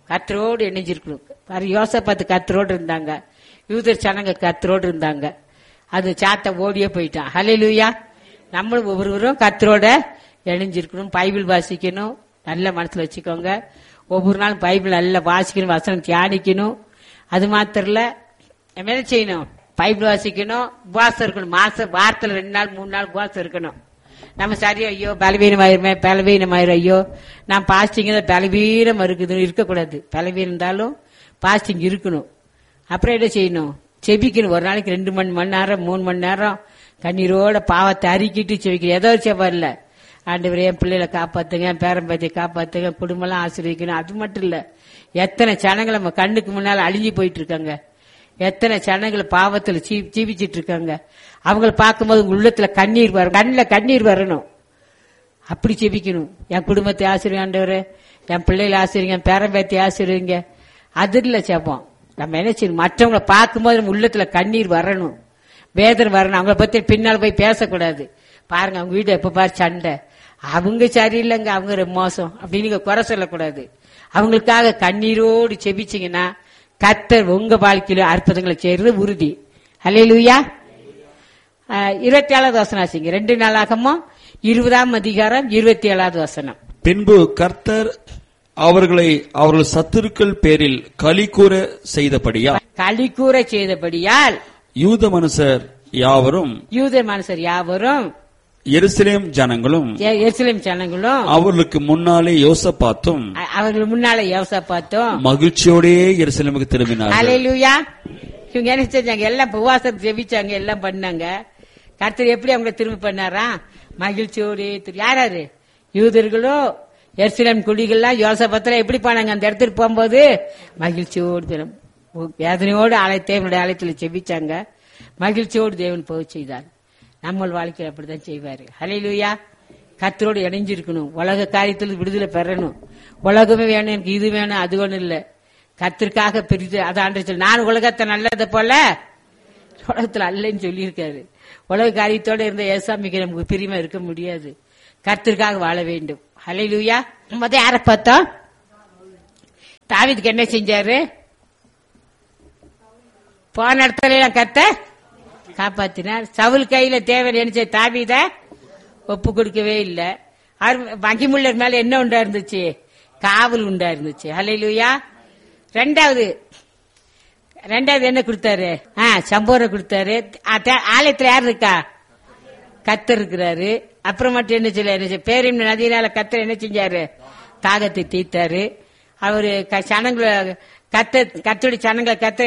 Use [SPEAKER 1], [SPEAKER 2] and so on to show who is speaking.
[SPEAKER 1] கத்தரோடு இணைஞ்சிருக்கணும் பாரு யோசப்பாத்து கத்தரோடு இருந்தாங்க யூதர் சனங்க கத்தரோடு இருந்தாங்க அது சாத்த ஓடியே போயிட்டான் ஹalleluya நம்மளும் ஒவ்வொருவரும் கத்தரோட இணைஞ்சிருக்கணும் பைபிள் வாசிக்கணும் நல்ல மனசுல வச்சுக்கோங்க ஒவ்வொரு நாளும் பைபிள் நல்லா வாசிக்கணும் வசனம் தியானிக்கணும் அது மாத்திரம் இல்ல நம்ம என்ன செய்யணும் பைபிள் வாசிக்கணும் உபவாசம் இருக்கணும் மாசம் வாரத்துல ரெண்டு நாள் மூணு நாள் உபவாசம் இருக்கணும் நம்ம சரி ஐயோ பலவீனமாயிருமே பலவீனமாயிரும் ஐயோ நான் பாஸ்டிங் தான் பலவீனம் இருக்குது இருக்கக்கூடாது பலவீனம் இருந்தாலும் பாஸ்டிங் இருக்கணும் அப்புறம் என்ன செய்யணும் செபிக்கணும் ஒரு நாளைக்கு ரெண்டு மணி மணி நேரம் மூணு மணி நேரம் கண்ணீரோட பாவத்தை அறிக்கிட்டு செபிக்கணும் ஏதோ ஒரு செவ்வா இல்ல ஆண்டவர் என் பிள்ளைகளை காப்பாத்துங்க என் பேரம்பேத்தை காப்பாத்துங்க குடும்பம்லாம் ஆசீர்வதிக்கணும் அது மட்டும் இல்ல எத்தனை சனங்கள் நம்ம கண்ணுக்கு முன்னால அழிஞ்சு போயிட்டு இருக்காங்க எத்தனை சனங்கள் பாவத்துல ஜீ- ஜீவிச்சிட்டு இருக்காங்க அவங்கள பார்க்கும்போது உங்க உள்ளத்துல கண்ணீர் வரும் கண்ணுல கண்ணீர் வரணும் அப்படி ஜெபிக்கணும் என் குடும்பத்தை ஆசிரியர் என் பிள்ளைகளை ஆசிரியங்க என் பேரம்பேத்தி ஆசிரியங்க அது இல்ல ஜெபம் நம்ம என்ன செய்யணும் மற்றவங்களை பார்க்கும்போது நம்ம உள்ளத்துல கண்ணீர் வரணும் வேதனை வரணும் அவங்கள பத்தி பின்னால் போய் பேசக்கூடாது பாருங்க அவங்க வீடு எப்ப பாரு சண்டை அவங்க சரியில்லைங்க அவங்க ரொம்ப மோசம் அப்படின்னு நீங்க குறை சொல்லக்கூடாது அவங்களுக்காக கண்ணீரோடு செபிச்சீங்கன்னா கத்தர் உங்க வாழ்க்கையில அற்புதங்களை செய்யறது உறுதி ஹalleluya இருபத்தி ஏழாவது வசனம் ஆச்சுங்க ரெண்டு நாளாகமோ இருபதாம் அதிகாரம் இருபத்தி ஏழாவது வசனம்
[SPEAKER 2] பின்பு கர்த்தர் அவர்களை அவர்கள் சத்துருக்கள் பேரில் களி கூற செய்தபடியா
[SPEAKER 1] களி கூற செய்தபடியால்
[SPEAKER 2] யூத மனுஷர் யாவரும்
[SPEAKER 1] யூத மனுஷர் யாவரும்
[SPEAKER 2] எருசலேம் ஜனங்களும்
[SPEAKER 1] எ- எருசலேம் ஜனங்களும்
[SPEAKER 2] அவர்களுக்கு முன்னாலே யோசபாத்தும்
[SPEAKER 1] அ- அவர்கள் முன்னால யோசா பார்த்தோம்
[SPEAKER 2] மகிழ்ச்சியோடே எருசலேமுக்கு திரும்பினார்கள்
[SPEAKER 1] அலையிலுயா இவங்க என்ன செஞ்சாங்க எல்லாம் உபவாசம் ஜெபிச்சாங்க எல்லாம் பண்ணாங்க கர்த்தர் எப்படி அவங்கள திரும்ப பண்ணாரா மகிழ்ச்சியோடு திரு- யாராரு யூதர்களோ எர்சிலம் குடிகள்லாம் யோசபத்துல எப்படி போனாங்க அந்த இடத்துக்கு போகும்போது மகிழ்ச்சியோடு தினம் வேதனையோடு ஆலய தேவனுடைய ஆலயத்துல ஜெபிச்சாங்க மகிழ்ச்சியோடு தேவன் போக செய்தார் நம்ம வாழ்க்கையில் அப்படிதான் செய்வாரு ஹalleluya கர்த்தரோடு இணைஞ்சிருக்கணும் உலக காரியத்தில் விடுதலை பெறணும் உலகமே வேணும் எனக்கு இது வேணும் அது ஒண்ணும் இல்ல கர்த்தருக்காக பிரித்து அதான் சொல்லி நான் உலகத்தை நல்லதை போல உலகத்துல அல்லன்னு சொல்லியிருக்காரு உலக காரியத்தோட இருந்த ஏசாமிக்கு நமக்கு பிரியமா இருக்க முடியாது கர்த்தருக்காக வாழ வேண்டும் ஹalleluya முத யாரை பார்த்தோம் தாவீதுக்கு என்ன செஞ்சாரு போன இடத்துல எல்லாம் கத்த காப்பாத்தினார் சவுல் கையில தேவன் என்ன செய்ய தாவீத ஒப்பு கொடுக்கவே இல்ல அவர் மகிமுள்ளர் மேல என்ன உண்டா இருந்துச்சு காவல் உண்டா இருந்துச்சு ஹalleluya ரெண்டாவது ரெண்டாவது என்ன கொடுத்தாரு ஆ சம்போரை கொடுத்தாரு ஆ, தே- ஆலயத்துல யார் இருக்கா கத்தர் இருக்கிறாரு அப்புறம் மட்டும் என்ன செய்யல என்ன செய்ய பேரின் நதியினால கத்தர் என்ன செஞ்சாரு தாகத்தை தீர்த்தாரு அவரு க- சனங்களை கத்த கத்தோட சனங்களை கத்த